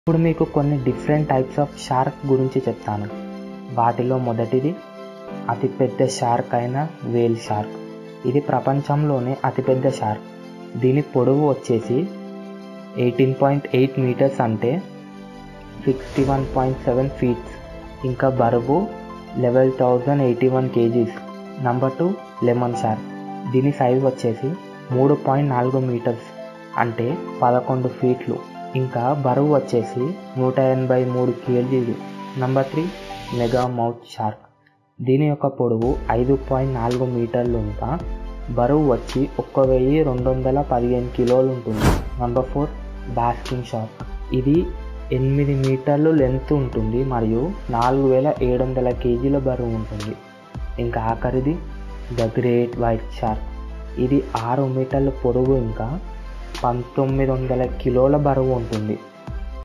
ఇప్పుడు మీకు కొన్ని డిఫరెంట్ టైప్స్ ఆఫ్ షార్క్ గురించి చెప్తాను వాటిలో మొదటిది అతిపెద్ద షార్క్ అయిన వేల్ షార్క్ ఇది ప్రపంచంలోనే అతిపెద్ద షార్క్ దీని పొడవు వచ్చేసి ఎయిటీన్ పాయింట్ ఎయిట్ మీటర్స్ అంటే sixty one point seven feets ఇంకా బరువు level thousand eighty one kgs number two lemon shark దీని సైజ్ వచ్చేసి మూడు పాయింట్ నాలుగు మీటర్స్ అంటే పదకొండు ఫీట్లు ఇంకా బరువు వచ్చేసి నూట ఎనభై మూడు కేజీలు number three mega mouth shark దీని యొక్క పొడవు ఐదు పాయింట్ నాలుగు మీటర్లు ఇంకా బరువు వచ్చి ఒక్క వెయ్యి రెండు వందల పదిహేను కిలోలు ఉంటుంది నంబర్ ఫోర్ బాస్కింగ్ షార్క్ ఇది ఎనిమిది మీటర్లు లెంత్ ఉంటుంది మరియు నాలుగు వేల ఏడు వందల కేజీల బరువు ఉంటుంది ఇంకా ఆఖరిది ద గ్రేట్ వైట్ షార్క్ ఇది ఆరు మీటర్ల పొడవు ఇంకా పంతొమ్మిది వందల కిలోల బరువు ఉంటుంది